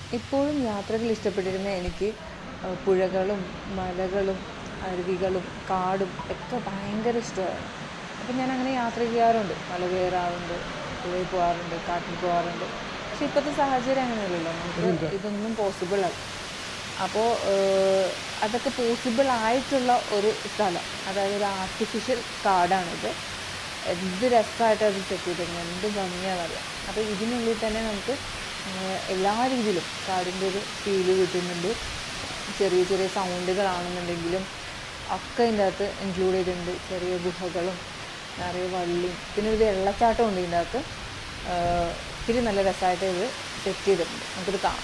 ഇപ്പോഴും യാത്രകൾ ഇഷ്ടപ്പെട്ടിരുന്ന എനിക്ക് ആ, പുഴകളും മലകളും അരുവികളും കാടും ഒക്കെ ഭയങ്കര ഇഷ്ടമാണ് അപ്പം ഞാൻ അങ്ങനെ യാത്ര ചെയ്യാറുണ്ട് മല കയറാറുണ്ട് പുഴയിൽ പോകാറുണ്ട് കാട്ടിൽ പോകാറുണ്ട് പക്ഷെ ഇപ്പോഴത്തെ സാഹചര്യം അങ്ങനെയല്ലല്ലോ നമുക്ക് ഇതൊന്നും പോസിബിൾ അല്ല അപ്പോൾ അതൊക്കെ പോസിബിൾ ആയിട്ടുള്ള ഒരു സ്ഥലം അതായത് ഒരു ആർട്ടിഫിഷ്യൽ കാടാണിത് എന്ത് രസമായിട്ട് അത് സെറ്റ് ചെയ്തിരുന്നത് എന്ത് ഭംഗിയാണത് അപ്പോൾ ഇതിനുള്ളിൽ തന്നെ നമുക്ക് ഏഹ് എല്ലാ രീതിയിലും കാടിൻ്റെ ഒരു ഫീല് കിട്ടുന്നുണ്ട് ചെറിയ ചെറിയ സൗണ്ടുകളാണെന്നുണ്ടെങ്കിലും ഒക്കെ ഇതിൻ്റെ അകത്ത് ഇൻക്ലൂഡ് ചെയ്തിട്ടുണ്ട് ചെറിയ ഗുഹകളും നിറയെ വള്ളിയും പിന്നെ ഒരു വെള്ളച്ചാട്ടം ഉണ്ട് ഇതിൻ്റെ അകത്ത് ഏഹ് ഒത്തിരി നല്ല രസമായിട്ട് ഇത് സെറ്റ് ചെയ്തിട്ടുണ്ട് നമുക്കിത് കാണാം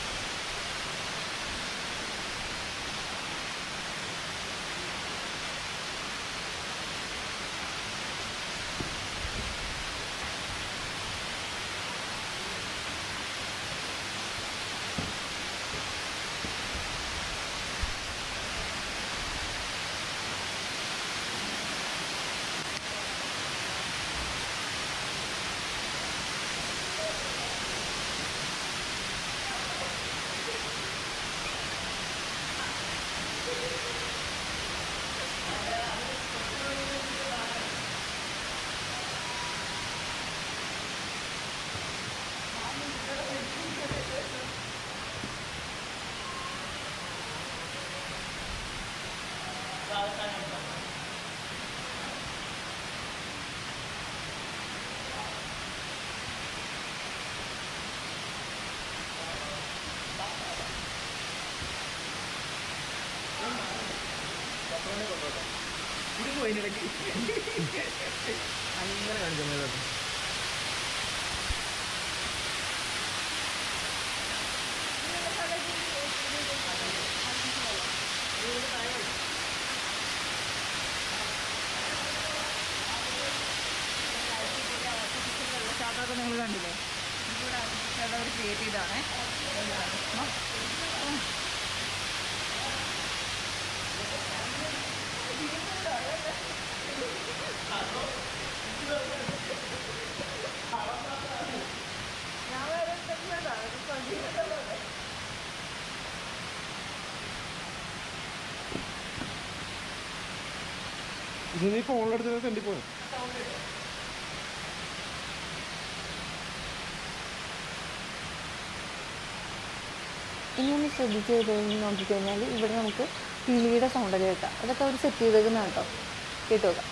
അങ്ങനെ കാണിക്കുന്നത് വെള്ളച്ചാട്ടമൊക്കെ നിങ്ങൾ കണ്ടില്ലേ ഇവിടെ ആർട്ടിഫിഷ്യൽ അവർ ക്രിയേറ്റ് ചെയ്താണേ ഇത് നീ ഫോണിലെടുത്ത് തെണ്ടിപ്പോയി ഇനി ഒന്ന് ശ്രദ്ധിച്ച് കഴിഞ്ഞ് നോക്കിക്കഴിഞ്ഞാൽ ഇവിടെ നമുക്ക് കിളിയുടെ സൗണ്ടൊക്കെ കേൾക്കാം അതൊക്കെ അവർ സെറ്റ് ചെയ്തേക്കുന്നതാണ് കേട്ടോ കേട്ടു നോക്കാം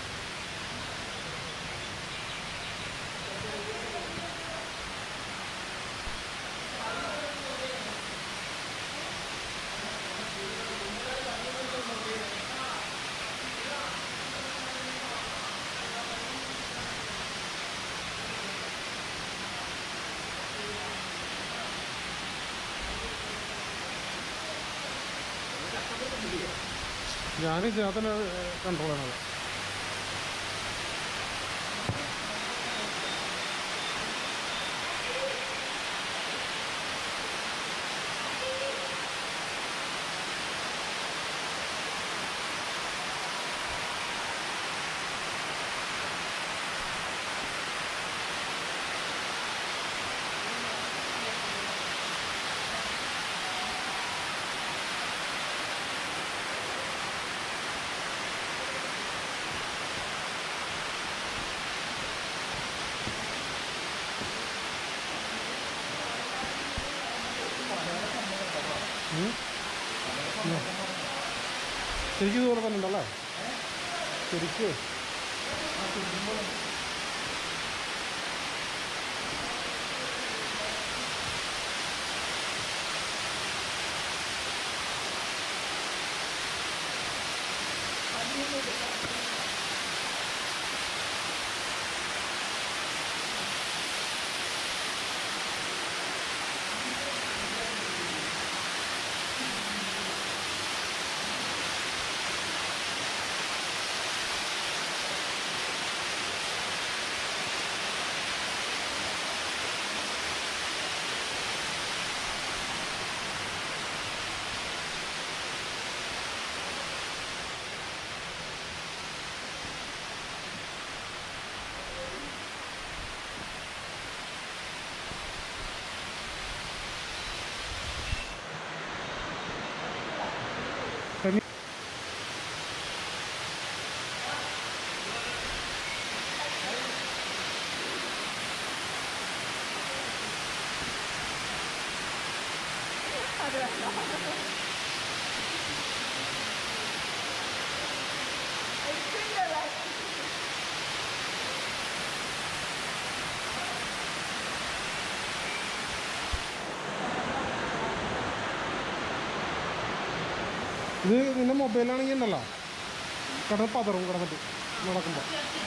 ഞാൻ ഇതിനകത്ത് കൺട്രോൾ ചെയ്യണത് ശരിക്കും ഇതുപോലെ തന്നെ ഉണ്ടല്ലേ ശരിക്കും ഇത് നിന്റെ മൊബൈലാണെങ്കിൽ ഉണ്ടല്ലോ കിടന്ന് പതറും കിടന്നിട്ട് നടക്കുമ്പോൾ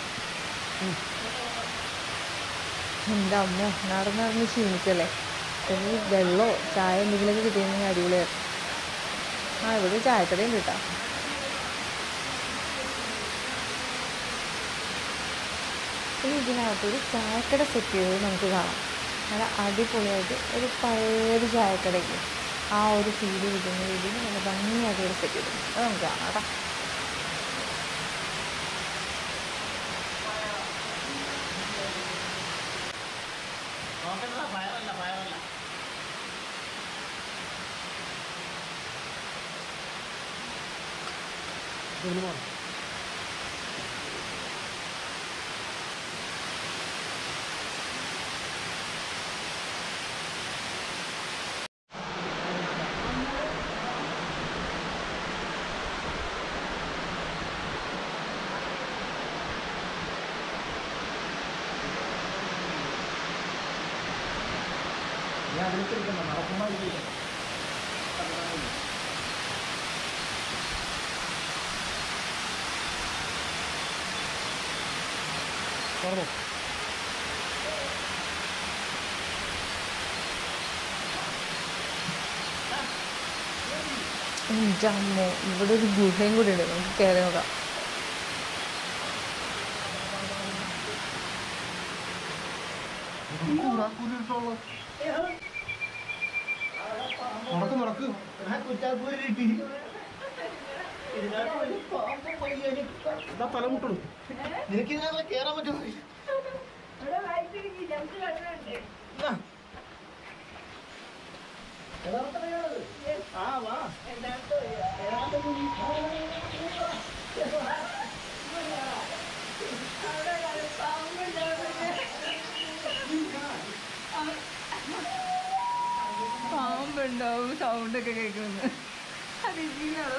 എൻ്റെ അമ്മ നടന്ന് നടന്ന് ക്ഷീണിച്ചല്ലേ ഒരു വെള്ളമോ ചായ എന്തെങ്കിലുമൊക്കെ കിട്ടിയിരുന്നെങ്കിൽ അടിപൊളിയായിരുന്നു ആ ഇവിടെ ചായക്കടയും കിട്ടാം ഇനി ഇതിനകത്തൊരു ചായക്കട സെറ്റ് ചെയ്തത് നമുക്ക് കാണാം നല്ല അടിപൊളിയായിട്ട് ഒരു പഴയൊരു ചായക്കടയ്ക്ക് ആ ഒരു ഫീല് കിട്ടുന്ന രീതിയിൽ നല്ല ഭംഗിയായിട്ട് ഇവിടെ സെറ്റ് ചെയ്തു അത് നമുക്ക് കാണാം കേട്ടോ ഇതിന് മാറി പറഞ്ഞോ എൻ്റെ അമ്മോ ഇവിടെ ഒരു ഗുഹയും കൂടി ഉണ്ട് നമുക്ക് കയറി നോക്കാം നടക്ക് നടക്ക് എന്താ തല മുട്ടണു നിനക്ക് ഇതിനകത്ത് കേറാൻ പറ്റുമോ ആ വാ പാമ്പുണ്ടാവും സൗണ്ട് ഒക്കെ കേൾക്കുന്നത് അത് ഇരിക്കുകയാണോ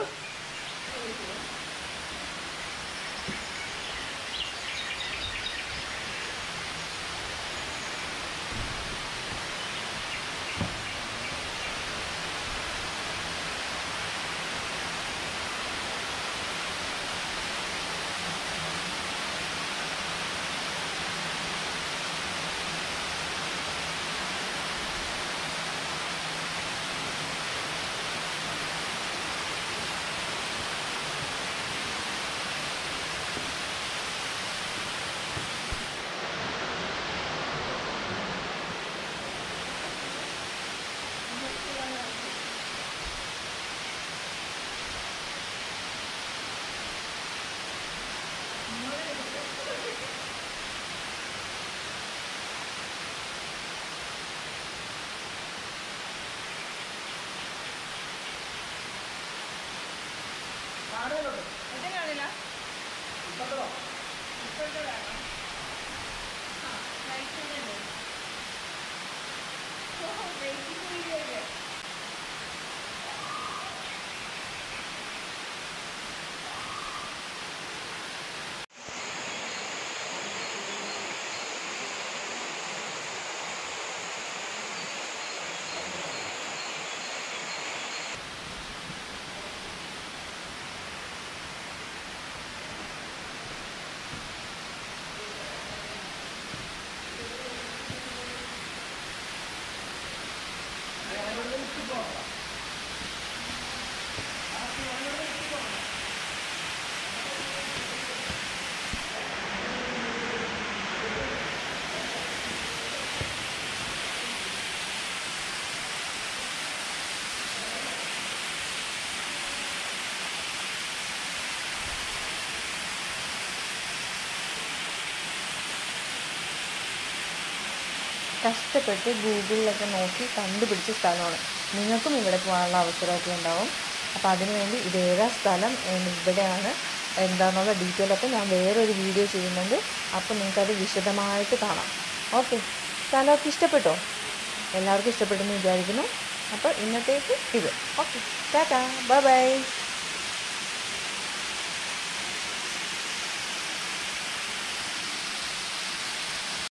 ഇത് കാണില്ല ഇപ്പോഴത്തെ വേണം ആ ലൈറ്റിൻ്റെ ഉണ്ട് ഓ വെയിറ്റിംഗ് വീഡിയോ അല്ലേ കഷ്ടപ്പെട്ട് ഗൂഗിളിലൊക്കെ നോക്കി കണ്ടുപിടിച്ച സ്ഥലമാണ് നിങ്ങൾക്കും ഇവിടെ പോകാനുള്ള അവസരമൊക്കെ ഉണ്ടാവും അപ്പോൾ അതിനുവേണ്ടി ഇത് ഏതാ സ്ഥലം എന്ന് ഇവിടെയാണ് എന്താണെന്നുള്ള ഡീറ്റെയിൽ ഒക്കെ ഞാൻ വേറൊരു വീഡിയോ ചെയ്യുന്നുണ്ട് അപ്പോൾ നിങ്ങൾക്കത് വിശദമായിട്ട് കാണാം ഓക്കെ സ്ഥലമൊക്കെ ഇഷ്ടപ്പെട്ടോ എല്ലാവർക്കും ഇഷ്ടപ്പെട്ടെന്ന് വിചാരിക്കുന്നു അപ്പോൾ ഇന്നത്തേക്ക് ഇത് ഓക്കെ ടാറ്റാ ബൈ ബൈ